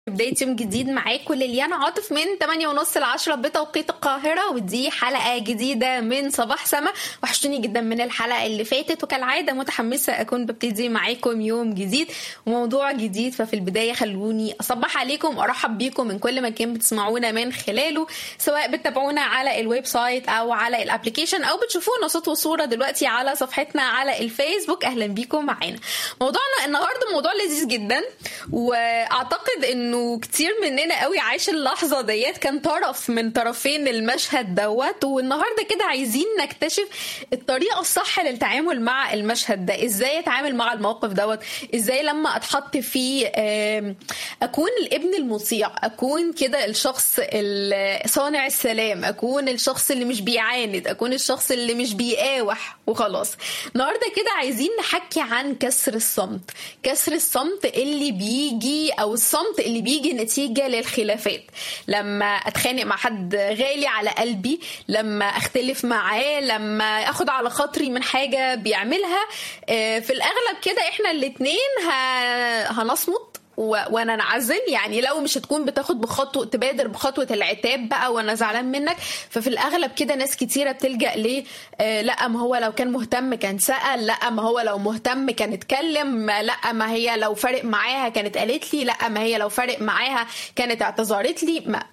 بداية يوم جديد معاكم ليليانا عاطف من 8 ونص ل 10 بتوقيت القاهرة ودي حلقة جديدة من صباح سما وحشتوني جدا من الحلقة اللي فاتت وكالعادة متحمسة أكون ببتدي معاكم يوم جديد وموضوع جديد ففي البداية خلوني أصبح عليكم وأرحب بيكم من كل مكان بتسمعونا من خلاله سواء بتتابعونا على الويب سايت أو على الابلكيشن أو بتشوفونا صوت وصورة دلوقتي على صفحتنا على الفيسبوك أهلا بيكم معانا موضوعنا النهاردة موضوع لذيذ جدا وأعتقد إنه انه كتير مننا قوي عاش اللحظه ديت كان طرف من طرفين المشهد دوت والنهارده كده عايزين نكتشف الطريقه الصح للتعامل مع المشهد ده ازاي اتعامل مع الموقف دوت ازاي لما اتحط فيه اكون الابن المطيع اكون كده الشخص صانع السلام اكون الشخص اللي مش بيعاند اكون الشخص اللي مش بيقاوح وخلاص النهارده كده عايزين نحكي عن كسر الصمت كسر الصمت اللي بيجي او الصمت اللي بيجي نتيجة للخلافات لما اتخانق مع حد غالي على قلبي لما اختلف معاه لما اخد على خاطري من حاجة بيعملها في الاغلب كده احنا الاتنين هنصمت وانا انعزل يعني لو مش هتكون بتاخد بخطوه تبادر بخطوه العتاب بقى وانا زعلان منك ففي الاغلب كده ناس كتيره بتلجا ليه آه لا ما هو لو كان مهتم كان سال لا ما هو لو مهتم كان اتكلم لا ما هي لو فارق معاها كانت قالت لي لا ما هي لو فارق معاها كانت اعتذرت لي ما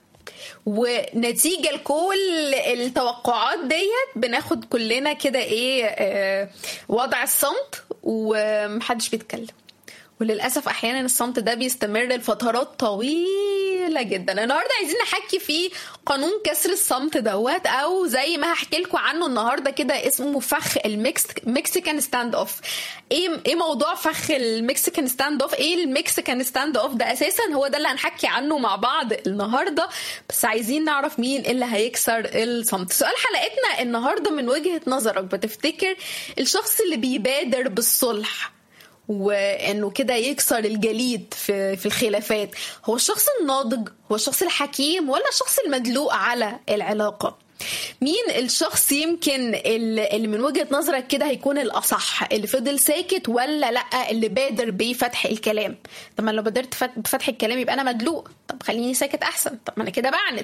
ونتيجة لكل التوقعات ديت بناخد كلنا كده ايه آه وضع الصمت ومحدش بيتكلم وللاسف احيانا الصمت ده بيستمر لفترات طويله جدا النهارده عايزين نحكي في قانون كسر الصمت دوت او زي ما هحكي لكم عنه النهارده كده اسمه فخ المكسيكان ستاند اوف ايه ايه موضوع فخ المكسيكان ستاند اوف ايه المكسيكان ستاند اوف ده اساسا هو ده اللي هنحكي عنه مع بعض النهارده بس عايزين نعرف مين اللي هيكسر الصمت سؤال حلقتنا النهارده من وجهه نظرك بتفتكر الشخص اللي بيبادر بالصلح وانه كده يكسر الجليد في في الخلافات هو الشخص الناضج هو الشخص الحكيم ولا الشخص المدلوق على العلاقه مين الشخص يمكن اللي من وجهه نظرك كده هيكون الاصح اللي فضل ساكت ولا لا اللي بادر بفتح الكلام طب ما لو بادرت بفتح الكلام يبقى انا مدلوق طب خليني ساكت احسن طب ما انا كده بعند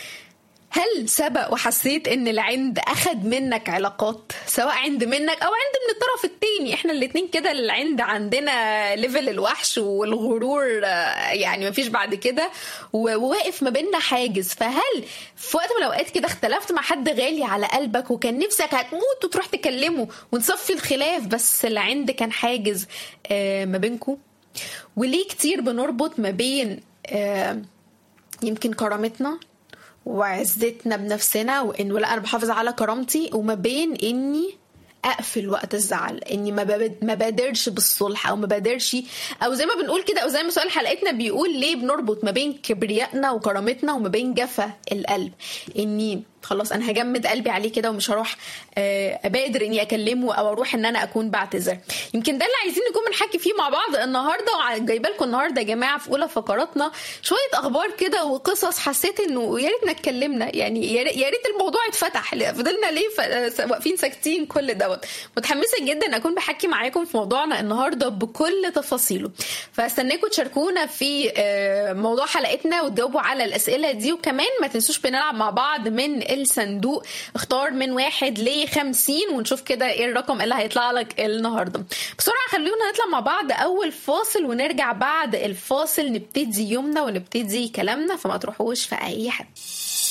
هل سبق وحسيت ان العند اخد منك علاقات سواء عند منك او عند من الطرف التاني احنا الاتنين كده العند عندنا ليفل الوحش والغرور يعني مفيش بعد كده وواقف ما بيننا حاجز فهل في وقت من الاوقات كده اختلفت مع حد غالي على قلبك وكان نفسك هتموت وتروح تكلمه ونصفي الخلاف بس العند كان حاجز ما بينكم وليه كتير بنربط ما بين يمكن كرامتنا وعزتنا بنفسنا وانه لا انا بحافظ على كرامتي وما بين اني اقفل وقت الزعل اني ما ما بادرش بالصلح او ما بادرش او زي ما بنقول كده او زي ما سؤال حلقتنا بيقول ليه بنربط ما بين كبريائنا وكرامتنا وما بين جفا القلب اني خلاص انا هجمد قلبي عليه كده ومش هروح ابادر اني اكلمه او اروح ان انا اكون بعتذر يمكن ده اللي عايزين نكون بنحكي فيه مع بعض النهارده وجايبه لكم النهارده يا جماعه في اولى فقراتنا شويه اخبار كده وقصص حسيت انه يا ريتنا اتكلمنا يعني يا ريت الموضوع اتفتح فضلنا ليه واقفين ساكتين كل دوت متحمسه جدا اكون بحكي معاكم في موضوعنا النهارده بكل تفاصيله فاستناكم تشاركونا في موضوع حلقتنا وتجاوبوا على الاسئله دي وكمان ما تنسوش بنلعب مع بعض من الصندوق اختار من واحد ل 50 ونشوف كده ايه الرقم اللي هيطلع لك النهارده بسرعه خلونا نطلع مع بعض اول فاصل ونرجع بعد الفاصل نبتدي يومنا ونبتدي كلامنا فما تروحوش في اي حد